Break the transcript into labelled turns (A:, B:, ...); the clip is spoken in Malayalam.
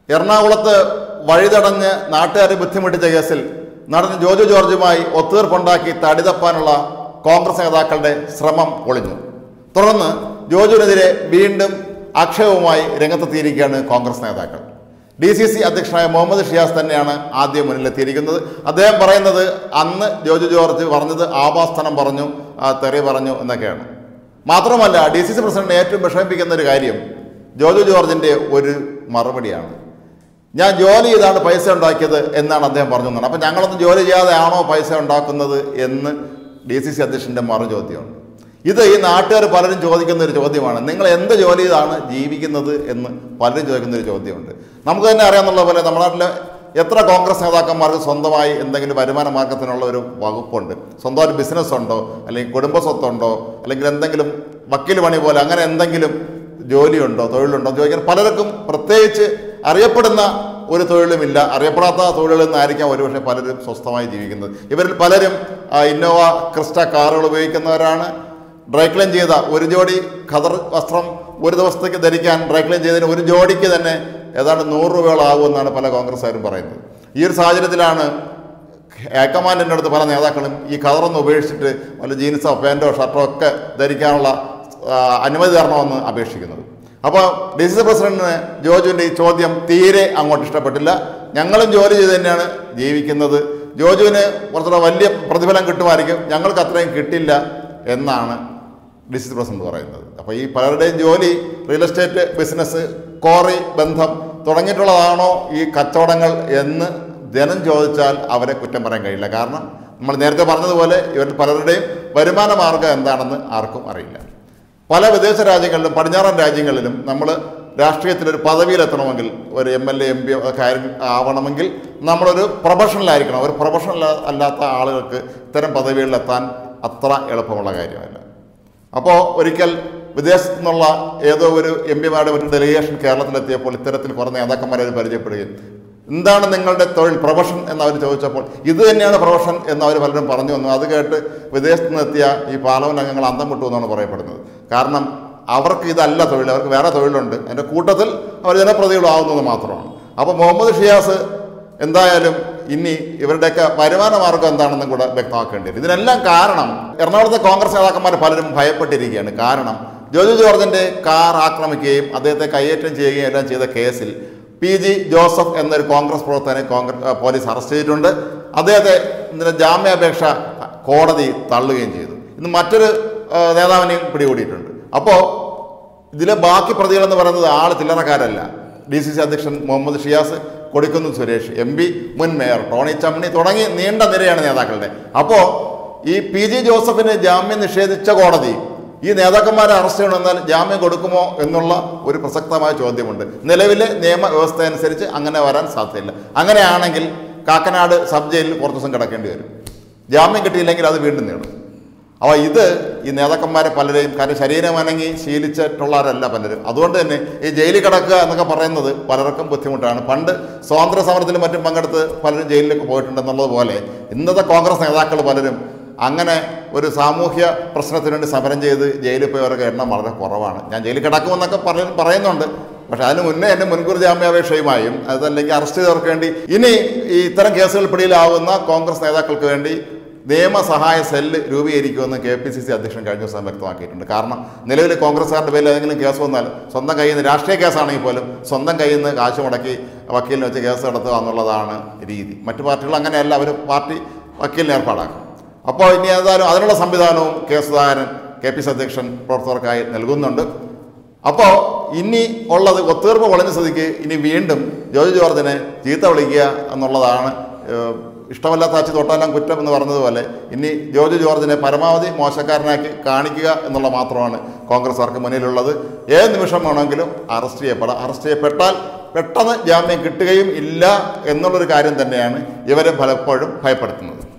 A: എറണാകുളത്ത് വഴിതടഞ്ഞ് നാട്ടുകാരെ ബുദ്ധിമുട്ടിച്ച കേസിൽ നടൻ ജോജു ജോർജുമായി ഒത്തീർപ്പുണ്ടാക്കി തടിതപ്പാനുള്ള കോൺഗ്രസ് നേതാക്കളുടെ ശ്രമം പൊളിഞ്ഞു തുടർന്ന് ജോജുവിനെതിരെ വീണ്ടും ആക്ഷേപവുമായി രംഗത്തെത്തിയിരിക്കുകയാണ് കോൺഗ്രസ് നേതാക്കൾ ഡി സി സി അധ്യക്ഷനായ മുഹമ്മദ് ഷിയാസ് തന്നെയാണ് ആദ്യം മുന്നിലെത്തിയിരിക്കുന്നത് അദ്ദേഹം പറയുന്നത് അന്ന് ജോജു ജോർജ് പറഞ്ഞത് ആവാസ്ഥനം പറഞ്ഞു ആ, തെറി പറഞ്ഞു എന്നൊക്കെയാണ് മാത്രമല്ല ഡി സി സി പ്രസിഡന്റ് ഏറ്റവും വിഷമിപ്പിക്കുന്ന ഒരു കാര്യം ജോജു ജോർജിൻ്റെ ഒരു മറുപടിയാണ് ഞാൻ ജോലി ചെയ്താണ് പൈസ ഉണ്ടാക്കിയത് എന്നാണ് അദ്ദേഹം പറഞ്ഞു എന്നാണ് അപ്പം ഞങ്ങളൊന്നും ജോലി ചെയ്യാതെ ആണോ പൈസ ഉണ്ടാക്കുന്നത് എന്ന് ഡി സി സി അധ്യക്ഷൻ്റെ മറു ചോദ്യമുണ്ട് ഇത് ഈ നാട്ടുകാർ പലരും ചോദിക്കുന്ന ഒരു ചോദ്യമാണ് നിങ്ങൾ എന്ത് ജോലി ചെയ്താണ് ജീവിക്കുന്നത് എന്ന് പലരും ചോദിക്കുന്ന ഒരു ചോദ്യമുണ്ട് നമുക്ക് തന്നെ അറിയാമെന്നുള്ള പോലെ നമ്മുടെ നാട്ടിലെ എത്ര കോൺഗ്രസ് നേതാക്കന്മാർക്ക് സ്വന്തമായി എന്തെങ്കിലും വരുമാന മാർഗത്തിനുള്ള ഒരു വകുപ്പുണ്ട് സ്വന്തമായിട്ട് ബിസിനസ് ഉണ്ടോ അല്ലെങ്കിൽ കുടുംബ സ്വത്തുണ്ടോ അല്ലെങ്കിൽ എന്തെങ്കിലും വക്കീൽ പണി പോലെ അങ്ങനെ എന്തെങ്കിലും ജോലിയുണ്ടോ തൊഴിലുണ്ടോ എന്ന് ചോദിക്കാൻ പലർക്കും പ്രത്യേകിച്ച് അറിയപ്പെടുന്ന ഒരു തൊഴിലുമില്ല അറിയപ്പെടാത്ത തൊഴിലുകളിൽ നിന്നായിരിക്കാം ഒരുപക്ഷെ പലരും സ്വസ്ഥമായി ജീവിക്കുന്നത് ഇവരിൽ പലരും ആ, ഇന്നോവ ക്രിസ്റ്റ കാറുകൾ ഉപയോഗിക്കുന്നവരാണ് ഡ്രൈ ക്ലീൻ ചെയ്ത ഒരു ജോഡി ഖദർ വസ്ത്രം ഒരു ദിവസത്തേക്ക് ധരിക്കാൻ ഡ്രൈ ക്ലീൻ ചെയ്തതിന് ഒരു ജോഡിക്ക് തന്നെ ഏതാണ്ട് നൂറ് രൂപകളാകുമെന്നാണ് പല കോൺഗ്രസ്സുകാരും പറയുന്നത് ഈ ഒരു സാഹചര്യത്തിലാണ് ഹൈക്കമാൻഡിൻ്റെ അടുത്ത് പല നേതാക്കളും ഈ കളറൊന്ന് ഉപേക്ഷിച്ചിട്ട് വല്ല ജീൻസോ പാൻറ്റോ ഷർട്ടോ ഒക്കെ ധരിക്കാനുള്ള ആ, അനുമതി തരണമെന്ന് അപേക്ഷിക്കുന്നത് അപ്പോൾ ഡി സി സി പ്രസിഡന്റിന് ജോജുവിൻ്റെ ഈ ചോദ്യം തീരെ അങ്ങോട്ട് ഇഷ്ടപ്പെട്ടില്ല ഞങ്ങളും ജോലി ചെയ്ത് തന്നെയാണ് ജീവിക്കുന്നത് ജോജുവിന് കുറച്ചുകൂടെ വലിയ പ്രതിഫലം കിട്ടുമായിരിക്കും ഞങ്ങൾക്ക് അത്രയും കിട്ടില്ല എന്നാണ് ഡി സി സി പ്രസിഡന്റ് പറയുന്നത് അപ്പോൾ ഈ പലരുടെയും ജോലി റിയൽ എസ്റ്റേറ്റ് ബിസിനസ് കോറി ബന്ധം തുടങ്ങിയിട്ടുള്ളതാണോ ഈ കച്ചവടങ്ങൾ എന്ന് ജനം ചോദിച്ചാൽ അവരെ കുറ്റം പറയാൻ കഴിയില്ല കാരണം നമ്മൾ നേരത്തെ പറഞ്ഞതുപോലെ ഇവരിൽ പലരുടെയും വരുമാന മാർഗം എന്താണെന്ന് ആർക്കും അറിയില്ല പല വിദേശ രാജ്യങ്ങളിലും പടിഞ്ഞാറൻ രാജ്യങ്ങളിലും നമ്മൾ രാഷ്ട്രീയത്തിലൊരു പദവിയിലെത്തണമെങ്കിൽ ഒരു M L A M P ഒക്കെ ആയി- ആവണമെങ്കിൽ നമ്മളൊരു പ്രൊഫഷണലായിരിക്കണം ഒരു പ്രൊഫഷണൽ അല്ലാത്ത ആളുകൾക്ക് ഇത്തരം പദവികളിലെത്താൻ അത്ര എളുപ്പമുള്ള കാര്യമല്ല അപ്പോൾ ഒരിക്കൽ വിദേശത്തു നിന്നുള്ള ഏതോ ഒരു എം പിമാരുടെ ഒരു ഡെലിഗേഷൻ കേരളത്തിലെത്തിയപ്പോൾ ഇത്തരത്തിൽ കുറേ നേതാക്കന്മാരെ അവർ പരിചയപ്പെടുകയും എന്താണ് നിങ്ങളുടെ തൊഴിൽ പ്രൊഫഷൻ എന്ന് അവർ ചോദിച്ചപ്പോൾ ഇത് തന്നെയാണ് പ്രൊഫഷൻ എന്ന് അവർ പലരും പറഞ്ഞു വന്നു അത് കേട്ട് വിദേശത്ത് നിന്നെത്തിയ ഈ പാർലമെന്റ് അംഗങ്ങൾ അന്തം വിട്ടു എന്നാണ് പറയപ്പെടുന്നത് കാരണം അവർക്ക് ഇതല്ല തൊഴിൽ അവർക്ക് വേറെ തൊഴിലുണ്ട് അതിൻ്റെ കൂട്ടത്തിൽ അവർ ജനപ്രതികളാവുന്നത് മാത്രമാണ് അപ്പോൾ മുഹമ്മദ് ഷിയാസ് എന്തായാലും ഇനി ഇവരുടെയൊക്കെ വരുമാന മാർഗം എന്താണെന്നും കൂടെ വ്യക്തമാക്കേണ്ടി വരും ഇതിനെല്ലാം കാരണം എറണാകുളത്തെ കോൺഗ്രസ് നേതാക്കന്മാർ പലരും ഭയപ്പെട്ടിരിക്കുകയാണ് കാരണം ജോജു ജോർജിന്റെ കാർ ആക്രമിക്കുകയും അദ്ദേഹത്തെ കയ്യേറ്റം ചെയ്യുകയും എല്ലാം ചെയ്ത കേസിൽ പി ജി ജോസഫ് എന്നൊരു കോൺഗ്രസ് പ്രവർത്തകനെ കോൺഗ്രസ് പോലീസ് അറസ്റ്റ് ചെയ്തിട്ടുണ്ട് അദ്ദേഹത്തെ ഇതിന്റെ ജാമ്യാപേക്ഷ കോടതി തള്ളുകയും ചെയ്തു ഇന്ന് മറ്റൊരു ആ, നേതാവിനെയും പിടികൂടിയിട്ടുണ്ട് അപ്പോൾ ഇതിലെ ബാക്കി പ്രതികളെന്ന് പറയുന്നത് ആൾ ചില്ലറക്കാരല്ല ഡി സി സി അധ്യക്ഷൻ മുഹമ്മദ് ഷിയാസ് കൊടിക്കുന്ന് സുരേഷ് എം പി മുൻ മേയർ ടോണി ചമ്മണി തുടങ്ങി നീണ്ട നിരയാണ് നേതാക്കളുടെ അപ്പോൾ ഈ പി ജി ജോസഫിന് ജാമ്യം നിഷേധിച്ച കോടതി ഈ നേതാക്കന്മാരെ അറസ്റ്റ് ചെയ്യണമെന്നാൽ ജാമ്യം കൊടുക്കുമോ എന്നുള്ള ഒരു പ്രസക്തമായ ചോദ്യമുണ്ട് നിലവിലെ നിയമവ്യവസ്ഥ അനുസരിച്ച് അങ്ങനെ വരാൻ സാധ്യതയില്ല അങ്ങനെയാണെങ്കിൽ കാക്കനാട് സബ് ജയിലിൽ കുറച്ച് ദിവസം കിടക്കേണ്ടി വരും ജാമ്യം കിട്ടിയില്ലെങ്കിൽ അത് വീണ്ടും നേടും അപ്പോൾ ഇത് ഈ നേതാക്കന്മാരെ പലരെയും കാരണം ശരീരം അനങ്ങി ശീലിച്ചിട്ടുള്ളവരല്ല പലരും അതുകൊണ്ട് തന്നെ ഈ ജയിലിൽ കിടക്കുക എന്നൊക്കെ പറയുന്നത് പലർക്കും ബുദ്ധിമുട്ടാണ് പണ്ട് സ്വാതന്ത്ര്യ സമരത്തിലും മറ്റും പങ്കെടുത്ത് പലരും ജയിലിലേക്ക് പോയിട്ടുണ്ടെന്നുള്ളത് പോലെ ഇന്നത്തെ കോൺഗ്രസ് നേതാക്കൾ പലരും അങ്ങനെ ഒരു സാമൂഹ്യ പ്രശ്നത്തിന് വേണ്ടി സമരം ചെയ്ത് ജയിലിൽ പോയവരുടെ എണ്ണം വളരെ കുറവാണ് ഞാൻ ജയിലിൽ കിടക്കുമെന്നൊക്കെ പറയ പറയുന്നുണ്ട് പക്ഷെ അതിന് മുന്നേ എൻ്റെ മുൻകൂർ ജാമ്യാപേക്ഷയുമായും അതല്ലെങ്കിൽ അറസ്റ്റ് ചെയ്തവർക്ക് വേണ്ടി ഇനി ഈ ഇത്തരം കേസുകൾ പിടിയിലാവുന്ന കോൺഗ്രസ് നേതാക്കൾക്ക് വേണ്ടി നിയമസഹായ സെല്ല് രൂപീകരിക്കുമെന്ന് കെ പി സി സി അധ്യക്ഷൻ കഴിഞ്ഞ ദിവസം വ്യക്തമാക്കിയിട്ടുണ്ട് കാരണം നിലവിൽ കോൺഗ്രസ്സുകാരുടെ പേരിൽ ഏതെങ്കിലും കേസ് വന്നാൽ സ്വന്തം കയ്യിൽ നിന്ന് രാഷ്ട്രീയ കേസാണെങ്കിൽ പോലും സ്വന്തം കയ്യിൽ നിന്ന് കാശ് മുടക്കി വക്കീലിനെ വെച്ച് കേസ് നടത്തുക എന്നുള്ളതാണ് രീതി മറ്റു പാർട്ടികൾ അങ്ങനെയല്ല അവർ പാർട്ടി വക്കീലിനെ ഏർപ്പാടാക്കും അപ്പോൾ ഇനി ഏതായാലും അതിനുള്ള സംവിധാനവും K Sudhakaran K P C അധ്യക്ഷൻ പ്രവർത്തകർക്കായി നൽകുന്നുണ്ട് അപ്പോൾ ഇനി ഉള്ളത് ഒത്തീർപ്പ് പൊളിഞ്ഞ സ്ഥിതിക്ക് ഇനി വീണ്ടും ജോർജ് ജോർജിനെ ചീത്ത വിളിക്കുക എന്നുള്ളതാണ് ഏഹ്, ഇഷ്ടമല്ലാത്ത അച്ഛൻ തൊട്ടാലും കുറ്റം എന്ന് പറഞ്ഞതുപോലെ ഇനി ജോർജ് ജോർജിനെ പരമാവധി മോശക്കാരനാക്കി കാണിക്കുക എന്നുള്ള മാത്രമാണ് കോൺഗ്രസ്സുകാർക്ക് മുന്നിലുള്ളത് ഏത് നിമിഷം വേണമെങ്കിലും അറസ്റ്റ് ചെയ്യപ്പെടാം അറസ്റ്റ് ചെയ്യപ്പെട്ടാൽ പെട്ടെന്ന് ജാമ്യം കിട്ടുകയും ഇല്ല എന്നുള്ളൊരു കാര്യം തന്നെയാണ് ഇവരെ പലപ്പോഴും ഭയപ്പെടുത്തുന്നത്